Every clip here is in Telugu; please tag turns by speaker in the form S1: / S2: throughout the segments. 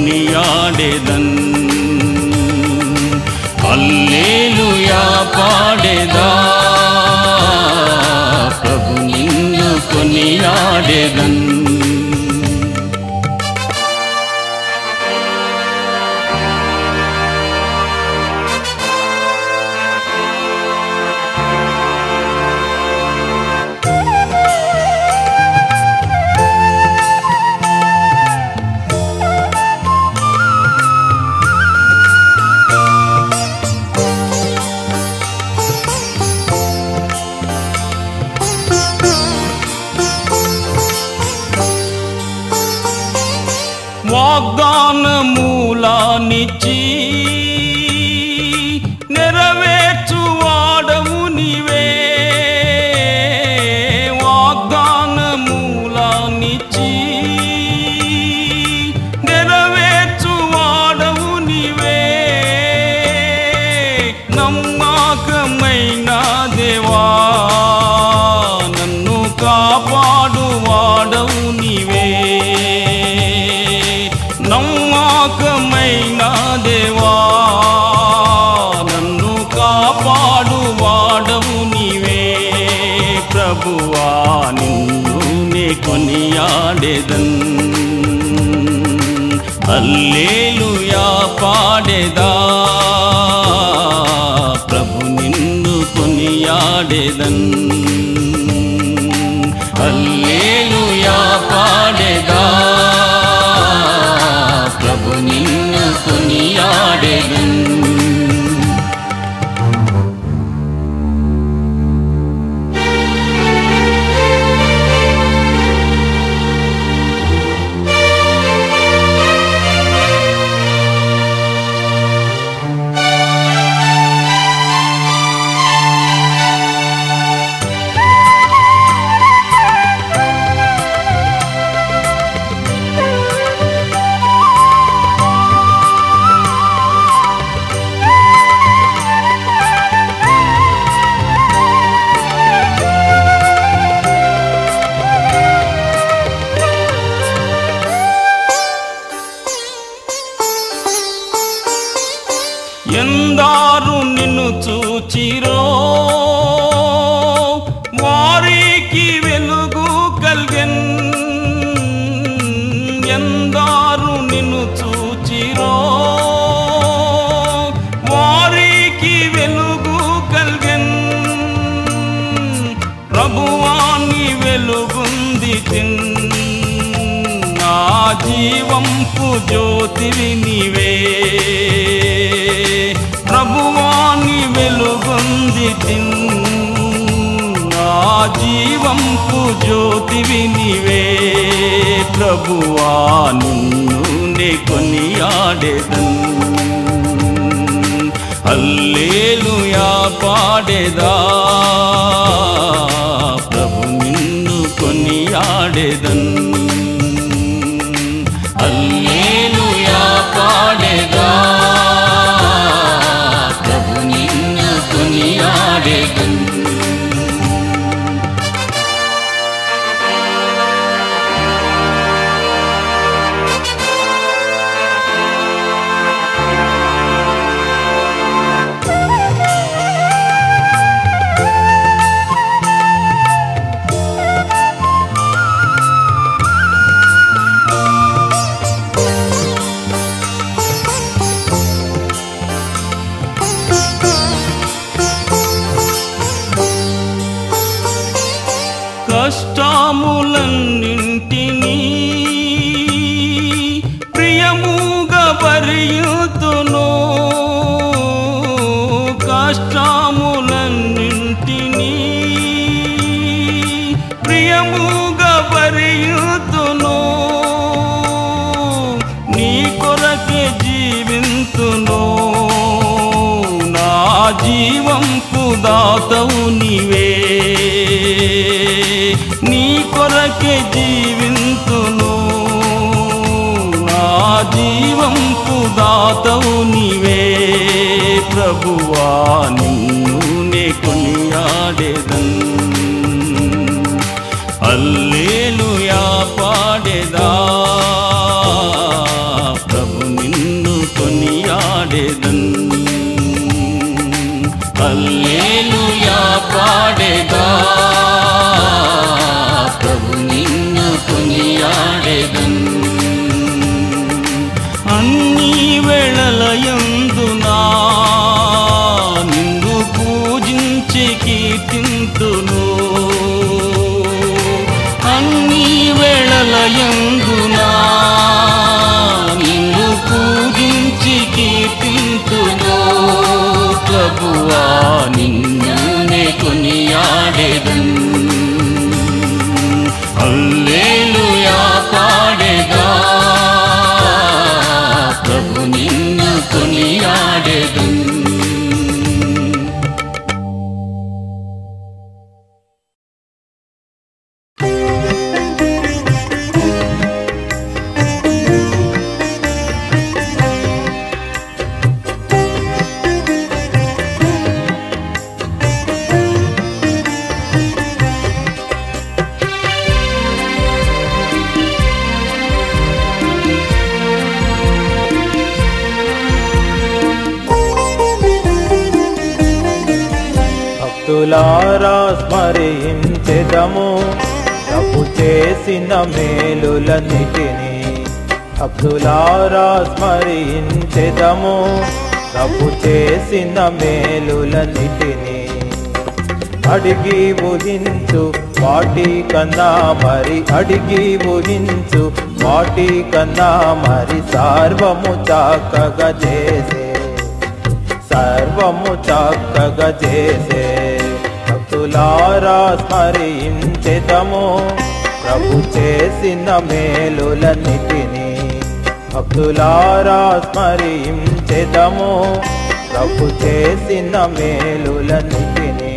S1: కొనియాడేదన్ హల్లేలుయా పాడేదా ప్రభు నిన్ను కొనియాడేదన్ వాగ్దానమూలానిచ్చి నెరవేర్చువాడవు నీవే వాగ్దానమూలానిచ్చి నెరవేర్చువాడవు నీవే నమ్మకమైన దేవా నన్ను కాపాడువాడవు నీవే నమ్మకమైన దేవా నన్ను కాపాడువాడవు నీవే ప్రభువా నిన్ను నే కొనియాడేదన్ హల్లేలుయా పాడేదా ప్రభు నిన్ను కొనియాడేదన్ హల్లేలుయా పాడేదా ప్రభు నిన్ను కొనియాడేదన్ ఎందారు నిన్ను చూచిరో వారికి వెలుగు కల్గెన్ ఎందారు నిన్ను చూచిరో వారికి వెలుగు కల్గెన్ ప్రభువాని వెలుగుంది తిన్ నా జీవంపు జ్యోతివి నీవే ప్రభువాని వెలుగొంది తిన్ నా జీవంపు జ్యోతివి నీవే ప్రభువా నిన్ను నే కొనియాడేదన్ హల్లేలుయా పాడేదా ప్రభు నిన్ను కొనియాడేదన్ హల్లేలుయా పాడేదా ప్రభు నిన్ను కొనియాడేదన్ కష్టములన్నింటినీ ప్రియముగా భరియుతును కష్టములన్నింటినీ ప్రియముగా భరియుతును నీ కొరకే జీవింతును నా జీవంపు దాతవు నీవే నీ కొరకే జీవింతును నా జీవంపు దాతవు నీవే ప్రభువా నిన్ను నే కొనియాడేదన్ అల్లేలుయా పాడేదా ప్రభు కొనియాడేదన్ హల్లెలూయా పాడేదా ప్రభు నిన్ను కొనియాడేదన్ అన్ని వేళలయందునా నిన్ను పూజించి కీర్తింతును అన్ని వేళలయందునా నిన్ను పూజించి కీర్తింతును ప్రభువా నిన్నే కొనియాడేదన్ హల్లెలూయా పాడేదా ప్రభు నిన్ను కొనియాడేదన్
S2: భక్తులారా స్మరించెదము తప్పు చేసిన మేలులన్నిటిని భక్తులారా స్మరించెదము తప్పు చేసిన మేలులన్నిటిని అడిగి ఊహించు వాటి కన్నా మరి అడిగి ఊహించు వాటి కన్నా మరి సర్వము చక్కగా చేసే సర్వము చక్కగా చేసే భక్తులారా స్మరించెదము ప్రభు చేసిన మేలులన్నిటిని భక్తులారా స్మరించెదము ప్రభు చేసిన మేలులన్నిటిని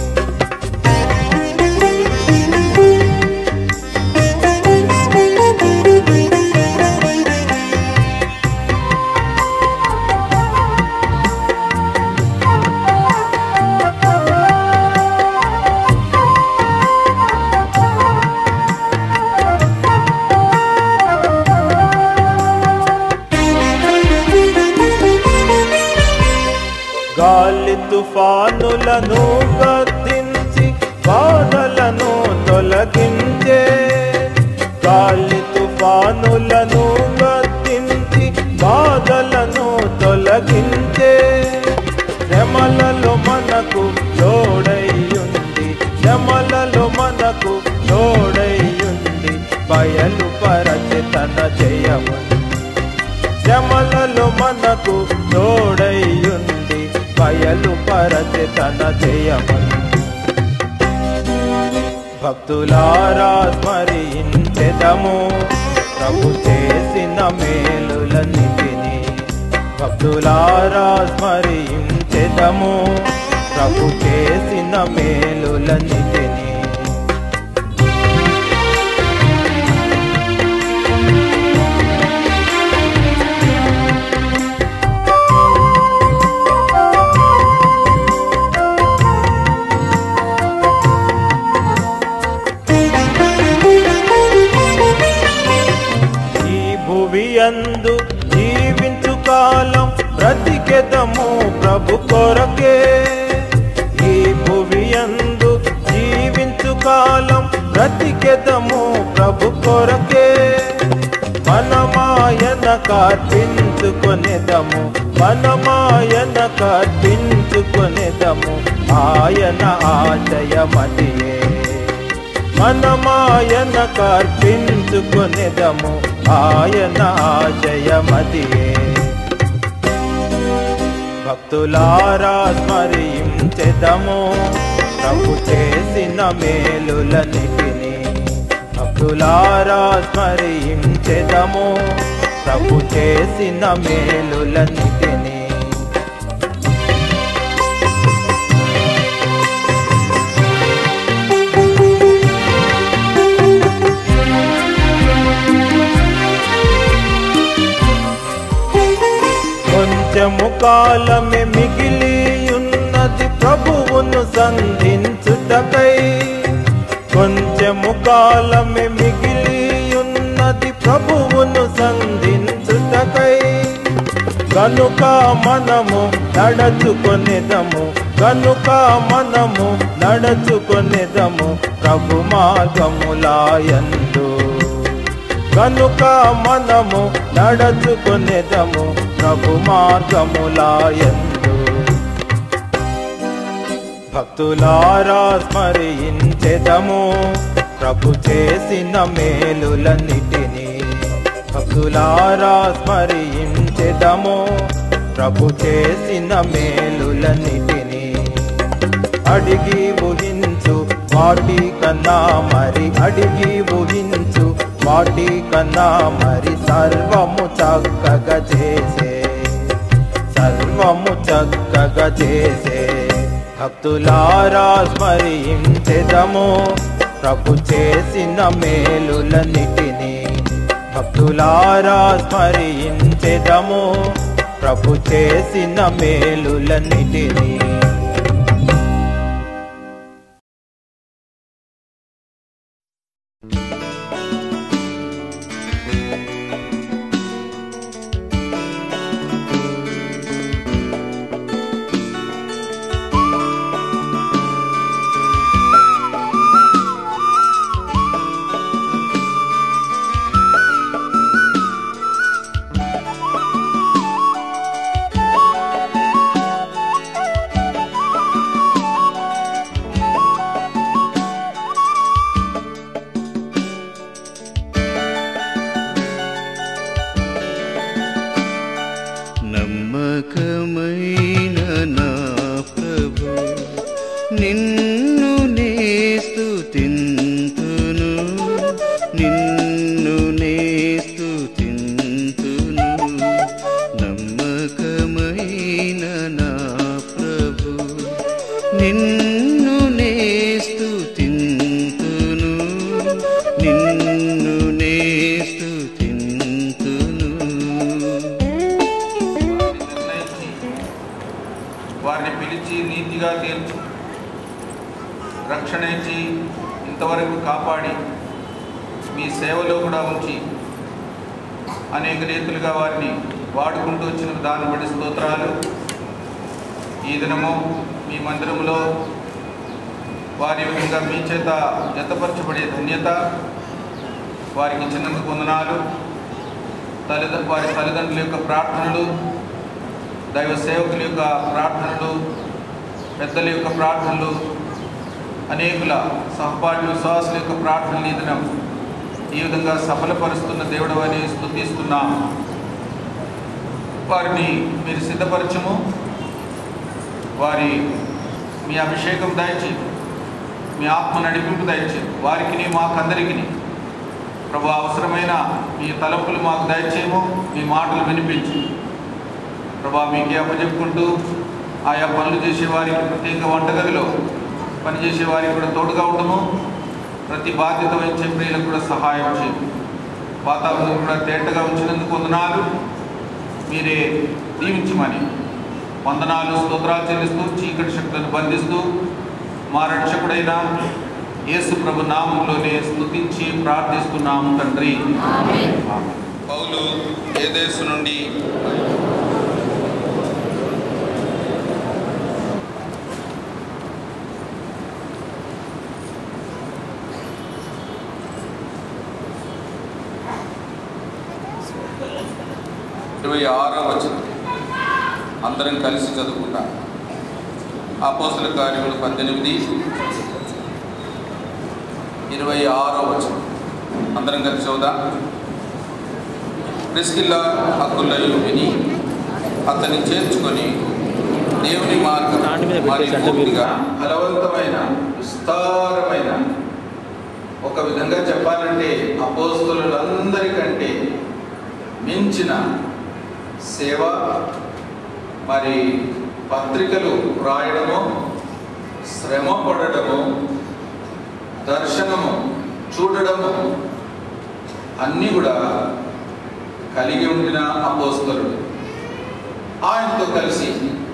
S2: గాలి తుఫానులను గద్దించి బాధలను తొలగించే గాలి తుఫానులను గద్దించి బాధలను తొలగించే శ్రమలలో మనకు తోడయ్యుంది శ్రమలలో మనకు తోడయ్యుంది బయలు పరచి తన జయముంది శ్రమలలో మనకు తోడయ్యుంది బయలు పరచి తన జయముంది భక్తులారా స్మరించెదము ప్రభు చేసిన మేలులన్నిటిని భక్తులారా స్మరించెదము ప్రభు చేసిన మేలులన్నిటిని ఈ భువి అందు జీవించు కాలం బ్రతికెదము ప్రభు కొరకే ఈ భువి అందు జీవించు కాలం బ్రతికెదము ప్రభు కొరకే మనమాయన కార్పించుకొనేదము మనమాయన కార్పించుకొనేదము ఆయన ఆశయమతియే మనమాయన కార్పించుకొనేదము ఆయన ఆశయమదియే భక్తులారా స్మరించెదము ప్రభు చేసిన మేలులన్నిటిని భక్తులారా స్మరించెదము ప్రభు చేసిన మేలులన్నిటిని కొంచెము కాలమే మిగిలి ఉన్నది ప్రభువును సంధించుటకై కొంచెము కాలమే మిగిలి ఉన్నది ప్రభువును సంధించుటకై కనుక మనము నడచుకొనిదము కనుక మనము నడచుకొనిదము ప్రభు మార్గములాయందు కనుక మనము నడచుకొనిదము ప్రభు మార్గములాయందు భక్తులారా స్మరించెదము ప్రభు చేసిన మేలులన్నిటినీ భక్తులారా స్మరించెదము ప్రభు చేసిన మేలులన్నిటినీ అడిగి ఊహించు వాటి కన్నా మరి అడిగి ఊహించు వాటి కన్నా మరి సర్వము చక్కగా చేసే సర్వము చక్కగా చేసే భక్తులారా స్మరించెదము ప్రభు చేసిన మేలులన్నిటినీ భక్తులారా స్మరించెదము ప్రభు చేసిన మేలులన్నిటినీ
S1: నమ్మకమైన నా ప్రభు నిన్ను నే స్తుతింతును నిన్ను నే స్తుతింతును నమ్మకమైన నా ప్రభు నిన్ను నే స్తుతింతును నిన్ను నే స్తుతింతును
S3: నిర్ణయించి వారిని పిలిచి నీతిగా తీర్చు రక్షణ ఇచ్చి ఇంతవరకు కాపాడి మీ సేవలో కూడా ఉంచి అనేక రీతులుగా వారిని వాడుకుంటూ వచ్చిన దాన్ని బట్టి స్తోత్రాలు ఈ దినము మీ మందిరంలో వారి విధంగా మీ చేత జతపరచబడే ధన్యత వారికి ఇచ్చినందుకు వందనాలు తల్లిద వారి తల్లిదండ్రుల యొక్క ప్రార్థనలు దైవ సేవకుల యొక్క ప్రార్థనలు పెద్దల యొక్క ప్రార్థనలు అనేకుల సహపాఠి విశ్వాసుల యొక్క ప్రార్థనలు ఈ దినం ఈ విధంగా సఫలపరుస్తున్న దేవుడు అని స్థుతిస్తున్నాం వారిని మీరు సిద్ధపరచము వారి మీ అభిషేకం దయచి మీ ఆత్మ నడిపింపు దయచి వారికి మాకందరికి ప్రభు అవసరమైన మీ తలంపులు మాకు దయచేయము మీ మాటలు వినిపించు ప్రభా మీకే అప్పచెప్పుకుంటూ ఆయా పనులు చేసే వారికి ప్రత్యేక వంటగదిలో పనిచేసే వారికి కూడా తోడుగా ఉండము ప్రతి బాధ్యత వహించే ప్రియులకు కూడా సహాయం చేయం వాతావరణం కూడా తేటగా ఉంచినందుకు వందనాలు మీరే దీవించమని వందనాలు స్తోత్రాలు చెల్లిస్తూ చీకటి శక్తులను బంధిస్తూ మా రక్షకుడైన యేసు ప్రభు నామంలోనే స్తుతించి ప్రార్థిస్తున్నాము తండ్రి పౌలు ఏ దేశం నుండి ఇరవై ఆరో వచనం అందరం కలిసి చదువుకుంటాం అపోస్తుల కార్యములు పద్దెనిమిది ఇరవై ఆరో వచనం అందరం కలిసి చదువుదాం ప్రిస్కిల్లా హక్కులయు విని అతన్ని చేర్చుకొని దేవుని మార్గం మరి పూర్తిగా ఫలవంతమైన విస్తారమైన ఒక విధంగా చెప్పాలంటే అపోస్తులందరికంటే మించిన సేవ మరి పత్రికలు రాయడము శ్రమ పడడము దర్శనము చూడడము అన్నీ కూడా కలిగి ఉండిన అపోస్తలుడు ఆయనతో కలిసి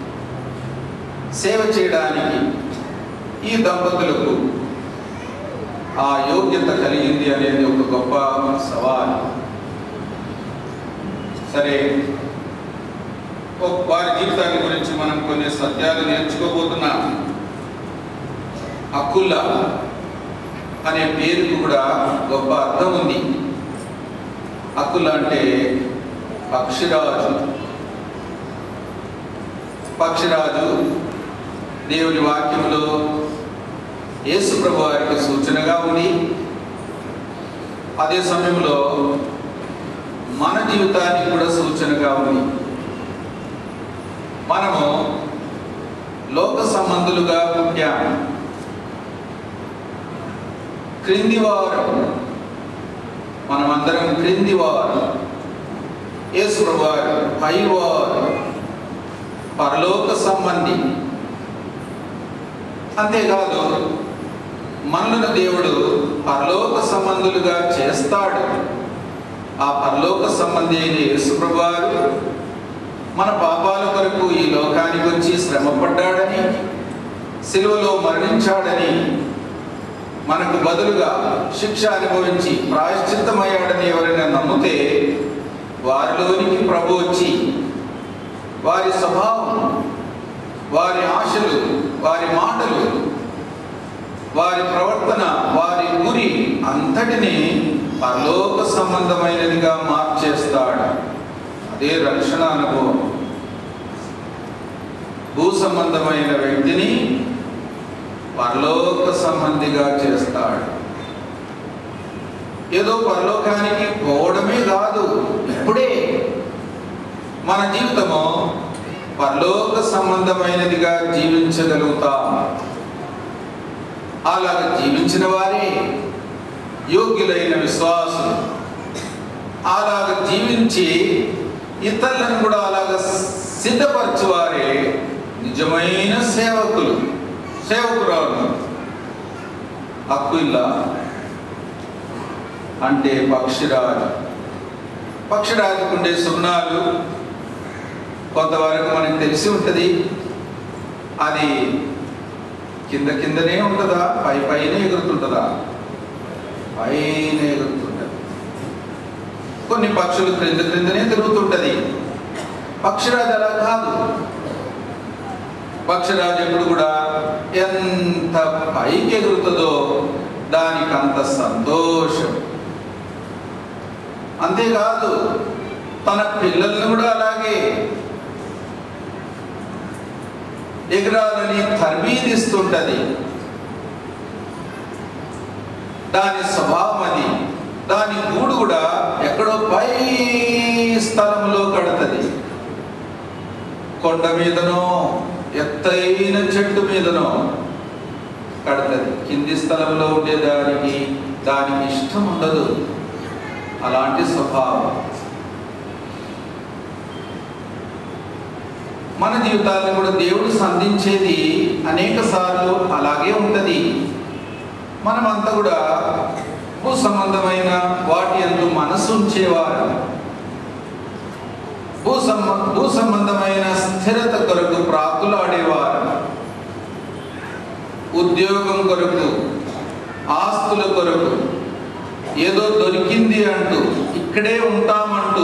S3: సేవ చేయడానికి ఈ దంపతులకు ఆ యోగ్యత కలిగింది అనేది ఒక గొప్ప సవాల్ సరే ఒక- వారి జీవితాన్ని గురించి మనం కొన్ని సత్యాలు నేర్చుకోబోతున్నాం అక్కుల్లా అనే పేరుకు కూడా గొప్ప అర్థం ఉంది అక్కుల్లా అంటే పక్షిరాజు పక్షిరాజు దేవుని వాక్యములో యేసు ప్రభు వారికి సూచనగా ఉంది అదే సమయంలో మన జీవితానికి కూడా సూచనగా ఉంది మనము లోక సంబంధులుగా పుట్టాము క్రిందివారు మనమందరం క్రిందివారు యేసు ప్రభువారు పైవారు పరలోక సంబంధి అంతేకాదు మనలను దేవుడు పరలోక సంబంధులుగా చేస్తాడు ఆ పరలోక సంబంధి అయిన యేసుప్రభు వారు మన పాపాల కొరకు ఈ లోకానికి వచ్చి శ్రమపడ్డాడని సిలువలో మరణించాడని మనకు బదులుగా శిక్ష అనుభవించి ప్రాయశ్చిత్తమయ్యాడని ఎవరైనా నమ్మితే వారిలోనికి ప్రభు వచ్చి వారి స్వభావం వారి ఆశలు వారి మాటలు వారి ప్రవర్తన వారి గురి అంతటిని పరలోక సంబంధమైనదిగా మార్చేస్తాడు అదే రక్షణ అనుభవం భూ సంబంధమైన వ్యక్తిని పరలోక సంబంధిగా చేస్తాడు ఏదో పరలోకానికి పోవడమే కాదు ఇప్పుడే మన జీవితము పరలోక సంబంధమైనదిగా జీవించగలుగుతాం అలాగ జీవించిన వారే యోగ్యులైన విశ్వాసులు అలాగ జీవించి ఇతరులను కూడా అలాగ సిద్ధపరచువారే నిజమైన సేవకులు సేవకురాలు అక్కుల్లా అంటే పక్షిరాజు పక్షిరాజుకు ఉండే సున్నాలు కొంతవరకు మనకు తెలిసి ఉంటుంది అది కింద కిందనే ఉంటుందా పై పైన ఎగురుతుంటుందా పైన ఎగురుతుంటది కొన్ని పక్షులు క్రింద క్రిందనే తిరుగుతుంటది పక్షిరాజు అలా కాదు పక్షిరాజు ఎప్పుడు కూడా ఎంత పైకి ఎగురుతుందో దానికి అంత సంతోషం అంతేకాదు తన పిల్లల్ని కూడా అలాగే ఎగరాలని తర్బీదిస్తుంటది దాని స్వభావం అది దాని గూడు కూడా ఎక్కడో పై స్థలంలో కడుతుంది కొండ మీదనో ఎత్తైన చెట్టు మీదనో కడుతుంది కింది స్థలంలో ఉండేదానికి దానికి ఇష్టం ఉండదు అలాంటి స్వభావం మన జీవితాలను కూడా దేవుడు సంధించేది అనేక సార్లు అలాగే ఉంటుంది మనమంతా కూడా భూ సంబంధమైన వాటి ఎందు మనసు ఉంచేవారు భూ సంబ భూ సంబంధమైన స్థిరత కొరకు ప్రాకులాడేవారు ఉద్యోగం కొరకు ఆస్తుల కొరకు ఏదో దొరికింది అంటూ ఇక్కడే ఉంటామంటూ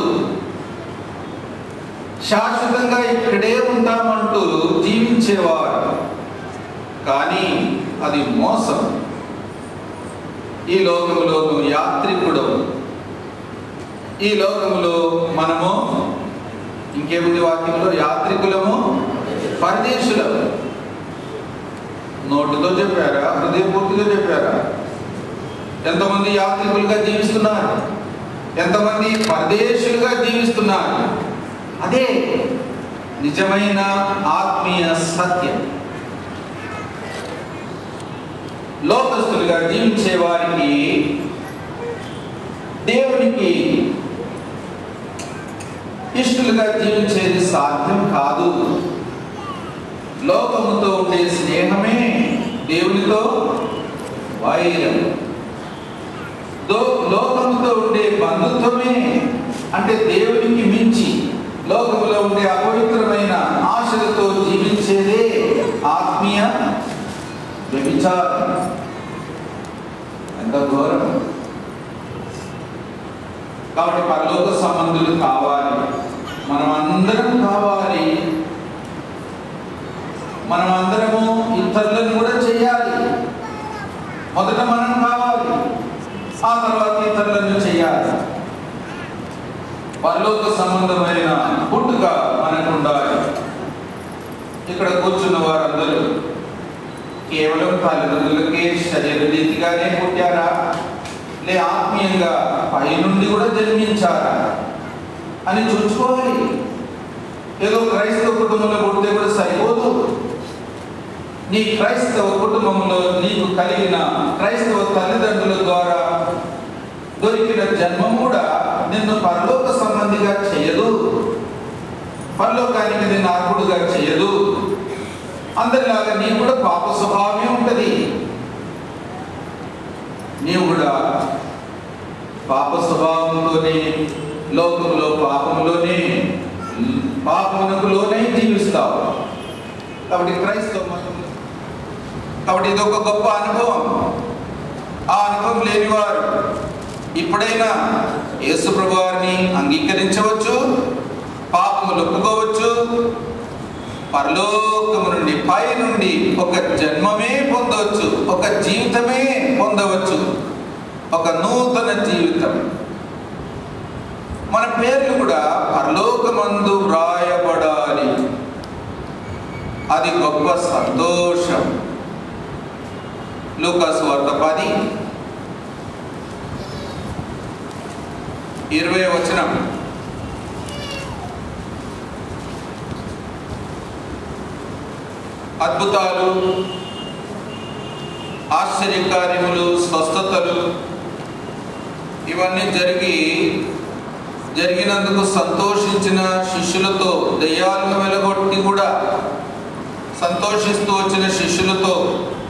S3: శాశ్వతంగా ఇక్కడే ఉంటామంటూ జీవించేవారు కానీ అది మోసం ఈ లోకములో నువ్వు యాత్రికుడు ఈ లోకములో మనము ఇంకేముంది వాక్యంలో యాత్రికులము పరదేశులము నోటితో చెప్పారా హృదయపూర్తిగా చెప్పారా ఎంతమంది యాత్రికులుగా జీవిస్తున్నారు ఎంతమంది పరదేశులుగా జీవిస్తున్నారు అదే నిజమైన ఆత్మీయ సత్యం లోకస్తులుగా జీవించే వారికి దేవునికి ఇష్టలుగా జీవించేది సాధ్యం కాదు లోకముతో ఉండే స్నేహమే దేవునితో వైరం దో- లోకముతో ఉండే బంధుత్వమే అంటే దేవునికి మించి లోకములో ఉండే అపవిత్రమైన ఆశలతో జీవించేదే ఆత్మీయ వ్యభిచారం ఎంత ఘోరం కాబట్టి పరలోక సంబంధులు కావాలి మనం అందరం కావాలి ఆ తర్వాత ఇతరులను చేయాలి పరలోక సంబంధమైన పుట్టుక మనకు ఉండాలి ఇక్కడ కూర్చున్న వారందరూ కేవలం తల్లిదండ్రులకే శరీర రీతిగానే పుట్టారా లే ఆత్మీయంగా పైనుండి కూడా జన్మించారా అని చూసుకోవాలి ఏదో క్రైస్తవ కుటుంబంలో పుడితే కూడా సరిపోదు నీ క్రైస్తవ కుటుంబంలో నీకు కలిగిన క్రైస్తవ తల్లిదండ్రుల ద్వారా దొరికిన జన్మం కూడా నిన్ను పరలోక సంబంధిగా చేయదు పరలోకానికి నిన్ను అర్హుడుగా చేయదు అందరిలాగా నీకు కూడా పాప స్వభావమే ఉంటుంది నీవు కూడా పాప స్వభావంలోనే లోకంలో పాపంలోనే పాపమునకు లోనే జీవిస్తావు కాబట్టి క్రైస్తవ మతం కాబట్టి ఇది ఒక గొప్ప అనుభవం ఆ అనుభవం లేనివారు ఇప్పుడైనా యేసు ప్రభువారిని అంగీకరించవచ్చు పాపములు ఒప్పుకోవచ్చు పరలోకము నుండి పై నుండి ఒక జన్మమే పొందవచ్చు ఒక జీవితమే పొందవచ్చు ఒక నూతన జీవితం మన పేర్లు కూడా పరలోకమందు వ్రాయబడాలి అది గొప్ప సంతోషం లూకాసు వార్త పది ఇరవై వచనం అద్భుతాలు ఆశ్చర్యకార్యములు స్వస్థతలు ఇవన్నీ జరిగి జరిగినందుకు సంతోషించిన శిష్యులతో దయ్యాలను వెలగొట్టి కూడా సంతోషిస్తూ వచ్చిన శిష్యులతో